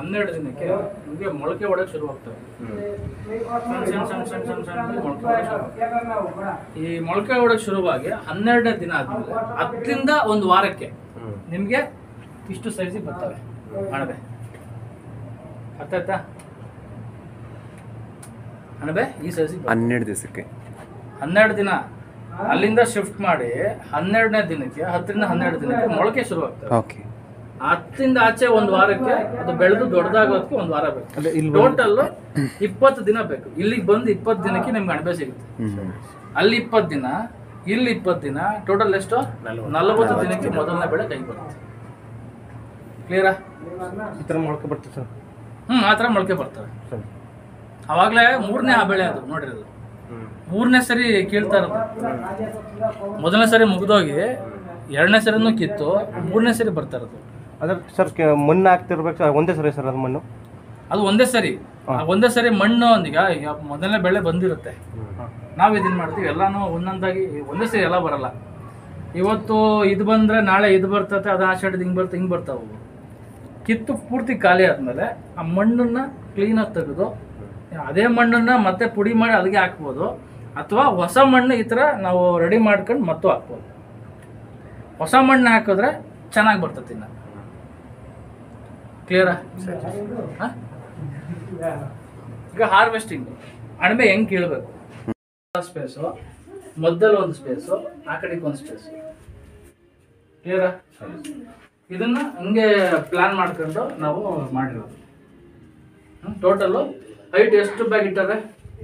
ಹನ್ನೆರಡು ದಿನಕ್ಕೆ ನಿಮಗೆ ಮೊಳಕೆ ಒಡೆಯಕ್ಕೆ ಶುರು ಆಗ್ತವೆ ಸಣ್ಣ ಸಣ್ಣ ಸಣ್ಣ ಸಣ್ಣ ಸಣ್ಣ ಸಣ್ಣ ಮೊಳಕೆ ಒಡೆಯಕ್ಕೆ ಶುರು ಆಗ್ತವೆ. ಈ ಮೊಳಕೆ ಒಡೆಯಕ್ಕೆ ಶುರುವಾಗಿ ಹನ್ನೆರಡನೇ ದಿನ ಆದ್ಮೇಲೆ ಹತ್ತರಿಂದ ಒಂದು ವಾರಕ್ಕೆ ನಿಮಗೆ ಇಷ್ಟು ಸೈಜಿಗೆ ಬರ್ತವೆ ಅಣಬೆ ಅರ್ಥ ಆಯ್ತಾ ಅಣಬೆ ಈ ಸೈಜಿಗೆ ಹನ್ನೆರಡು ದಿವಸಕ್ಕೆ ಹನ್ನೆರಡು ದಿನ ಅಲ್ಲಿಂದ ಶಿಫ್ಟ್ ಮಾಡಿ ಹನ್ನೆರಡನೇ ದಿನಕ್ಕೆ ಹತ್ತರಿಂದ ಹನ್ನೆರಡು ದಿನಕ್ಕೆ ಮೊಳಕೆ ಶುರು ಆಗ್ತವೆ ಓಕೆ ಹತ್ತಿಂದ ಆಚೆ ಒಂದು ವಾರಕ್ಕೆ ಅದು ಬೆಳೆದು ದೊಡ್ಡದಾಗೋದಕ್ಕೆ ಒಂದು ವಾರ ಬೇಕು ಟೋಟಲ್ ಇಪ್ಪತ್ತು ದಿನ ಬೇಕು ಇಲ್ಲಿಗೆ ಬಂದು ಇಪ್ಪತ್ತು ದಿನಕ್ಕೆ ನಿಮ್ಗೆ ಅಣಬೆ ಸಿಗುತ್ತೆ ಹ್ಞೂ ಅಲ್ಲಿ ಇಪ್ಪತ್ತು ದಿನ ಇಲ್ಲಿ ಇಪ್ಪತ್ತು ದಿನ ಟೋಟಲ್ ಎಷ್ಟು ನಲವತ್ತು ದಿನಕ್ಕೆ ಮೊದಲನೇ ಬೆಳೆ ಕೈ ಬರುತ್ತೆ ಕ್ಲಿಯರಾ ಈ ಥರ ಮೊಳಕೆ ಬರ್ತದೆ ಸರ್ ಹ್ಮ್ ಆ ಥರ ಮೊಳಕೆ ಬರ್ತವೆ ಸರಿ ಅವಾಗಲೇ ಮೂರನೇ ಆ ಬೆಳೆ ಅದು ನೋಡ್ರಿ ಅದು ಮೂರನೇ ಸರಿ ಕೀಳ್ತಾ ಇರೋದು ಮೊದಲನೇ ಸರಿ ಮುಗಿದೋಗಿ ಎರಡನೇ ಸರಿನೂ ಕಿತ್ತು ಮೂರನೇ ಸರಿ ಬರ್ತಾ ಇರೋದು ಅದ್ರ ಸರ್ ಕೆ- ಮಣ್ಣು ಹಾಕ್ತಿರ್ಬೇಕು ಸರ್ ಒಂದೇ ಸರಿ ಸರ್ ಅದು ಮಣ್ಣು ಅದು ಒಂದೇ ಸರಿ ಆ ಒಂದೇ ಸರಿ ಮಣ್ಣು ಈಗ ಈಗ ಮೊದಲನೇ ಬೆಳೆ ಬಂದಿರುತ್ತೆ ನಾವು ಇದನ್ನ ಮಾಡ್ತೀವಿ ಎಲ್ಲಾನು ಒಂದೊಂದಾಗಿ ಒಂದೇ ಸರಿ ಎಲ್ಲ ಬರಲ್ಲ ಇವತ್ತು ಇದು ಬಂದ್ರೆ ನಾಳೆ ಇದು ಬರ್ತತೆ ಅದು ಆಷಾಢ ಹಿಂಗೆ ಬರ್ತದೆ ಹಿಂಗೆ ಬರ್ತಾವೆ ಅವು. ಕಿತ್ತು ಪೂರ್ತಿ ಖಾಲಿ ಆದಮೇಲೆ ಆ ಮಣ್ಣನ್ನ ಕ್ಲೀನಾಗಿ ತೆಗೆದು ಅದೇ ಮಣ್ಣನ್ನ ಮತ್ತೆ ಪುಡಿ ಮಾಡಿ ಅದಕ್ಕೆ ಹಾಕ್ಬೋದು ಅಥವಾ ಹೊಸ ಮಣ್ಣು ಈ ಥರ ನಾವು ರೆಡಿ ಮಾಡ್ಕೊಂಡು ಮತ್ತೂ ಹಾಕ್ಬೋದು ಹೊಸ ಮಣ್ಣು ಹಾಕಿದ್ರೆ ಚೆನ್ನಾಗಿ ಬರ್ತದೆ ಇನ್ನು ಕ್ಲಿಯರಾ ಹಾಂ ಈಗ ಹಾರ್ವೆಸ್ಟಿಂಗ್ ಅಣಬೆ ಹೆಂಗ್ ಕೀಳ್ಬೇಕು ಸ್ಪೇಸು ಮಧ್ಯದಲ್ಲಿ ಒಂದು ಸ್ಪೇಸು ಆ ಕಡೆಗೆ ಒಂದು ಸ್ಪೇಸು ಕ್ಲಿಯರಾ ಇದನ್ನ ಹಂಗೆ ಪ್ಲಾನ್ ಮಾಡ್ಕೊಂಡು ನಾವು ಮಾಡಿರೋದು ಟೋಟಲು ಹೈಟ್ ಎಷ್ಟು ಬ್ಯಾಗ್ ಇಟ್ಟಾರೆ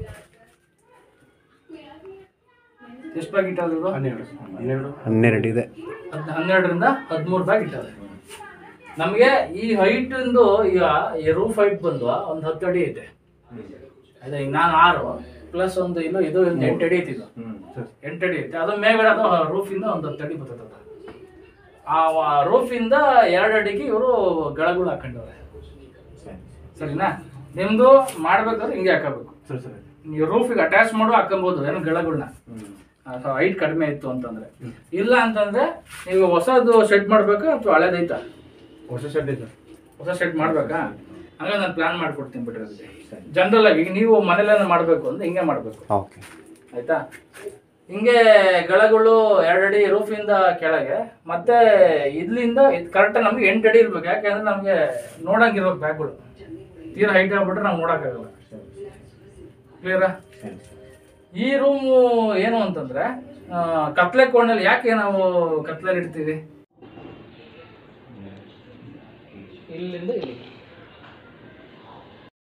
ಎಷ್ಟು ಬ್ಯಾಗ್ ಇಟ್ಟಾರೆ ಇದು ಹನ್ನೆರಡು ಹನ್ನೆರಡು ಹನ್ನೆರಡು ಇದೆ ಹದ್ ಹನ್ನೆರಡರಿಂದ ಹದಿಮೂರು ಬ್ಯಾಗ್ ಇಟ್ಟಾರೆ ನಮಗೆ ಈ ಹೈಟ್ ಇಂದು ಈಗ ಈ ರೂಫ್ ಹೈಟ್ ಬಂದು ಒಂದು ಹತ್ತು ಅಡಿ ಐತೆ ಅದೇ ಈಗ ನಾನು ಆರು ಪ್ಲಸ್ ಒಂದು ಇದು ಇದು ಒಂದು ಎಂಟು ಅಡಿ ಐತಿ ಇದು ಸರ್ ಎಂಟು ಅಡಿ ಐತೆ ಅದು ಮೇಲ್ಗಡೆ ಅದು ರೂಫಿಂದ ಒಂದು ಹತ್ತು ಅಡಿ ಬರ್ತದೆ ಅದು. ಆ ರೂಫಿಂದ ಎರಡು ಅಡಿಗೆ ಇವರು ಗಳಗಳು ಹಾಕೊಂಡವ್ರೆ ಸರಿನಾ ನಿಮ್ದು ಮಾಡ್ಬೇಕಾದ್ರೆ ಹಿಂಗೆ ಹಾಕಬೇಕು ಸರಿ ಸರಿ ನೀವು ರೂಫಿಗೆ ಅಟ್ಯಾಚ್ ಮಾಡು ಹಾಕೊಬೋದು ಏನೋ ಗಳಗಳನ್ನ ಹೈಟ್ ಕಡಿಮೆ ಇತ್ತು ಅಂತಂದ್ರೆ ಇಲ್ಲ ಅಂತಂದ್ರೆ ನೀವು ಹೊಸದು ಸೆಟ್ ಮಾಡ್ಬೇಕಾ ಅಥವಾ ಹಳೇದೈತಾ ಹೊಸ ಶೆಡ್ ಇದೆ ಹೊಸ ಸೆಟ್ ಮಾಡ್ಬೇಕಾ ಹಂಗ ನಾನು ಪ್ಲಾನ್ ಮಾಡ್ಕೊಡ್ತೀನಿ ಬಿಡ್ರಿ ಅದಕ್ಕೆ ಜನರಲ್ ಆಗಿ ಈಗ ನೀವು ಮನೇಲೇನ ಮಾಡಬೇಕು ಅಂದ್ರೆ ಹಿಂಗೆ ಮಾಡಬೇಕು ಓಕೆ ಆಯ್ತಾ ಹಿಂಗೆ ಗಳಗಳು ಎರಡು ಅಡಿ ರೂಫಿಂದ ಕೆಳಗೆ ಮತ್ತೆ ಇದ್ಲಿಂದ ಇದು ಕರೆಕ್ಟ್ ನಮ್ಗೆ ಎಂಟು ಅಡಿ ಇರ್ಬೇಕು ಯಾಕೆಂದ್ರೆ ನಮಗೆ ನೋಡಂಗಿರ್ಬೇಕು ಬ್ಯಾಗ್ಗಳು ತೀರಾ ಹೈಟ್ ಆಗ್ಬಿಟ್ರೆ ನಾವು ನೋಡೋಕ್ಕಾಗಲ್ಲ ಕ್ಲಿಯರಾ ಈ ರೂಮು ಏನು ಅಂತಂದ್ರೆ ಆ, ಕತ್ಲೆ ಕೋಣಲ್ಲಿ ಯಾಕೆ ನಾವು ಕತ್ಲೆಲಿ ಇಡ್ತೀವಿ ಇಲ್ಲಿಂದ ಇಲ್ಲಿ